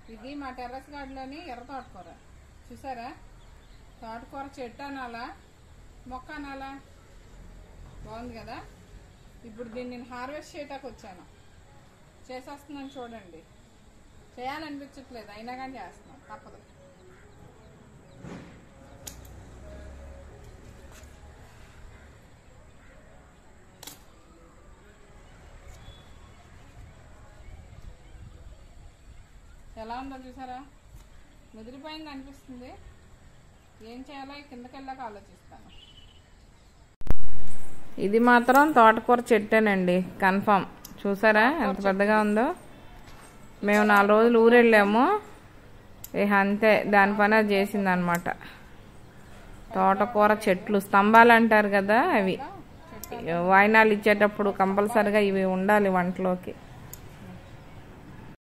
ఇది మా టెర్రస్ గార్డెన్లోని ఎర్ర తోటకూర చూసారా తోటకూర చెట్టు అనాలా మొక్క అనాలా బాగుంది కదా ఇప్పుడు దీన్ని నేను హార్వెస్ట్ చేయటానికి వచ్చాను చేసేస్తున్నాను చూడండి చేయాలనిపించట్లేదు అయినా కానీ చేస్తున్నాను తప్పదు ఎలా ఉందో చూసారా ముదిరిపోయింది అనిపిస్తుంది ఏం చేయాలో కిందకి వెళ్ళాక ఆలోచిస్తాను ఇది మాత్రం తోటకూర చెట్టేనండి కన్ఫామ్ చూసారా ఎంత పెద్దగా ఉందో మేము నాలుగు రోజులు ఊరెళ్ళాము ఇక అంతే దాని పని అది చేసింది అనమాట తోటకూర చెట్లు స్తంభాలు అంటారు కదా అవి వాయినాలు ఇచ్చేటప్పుడు కంపల్సరిగా ఇవి ఉండాలి వంటలోకి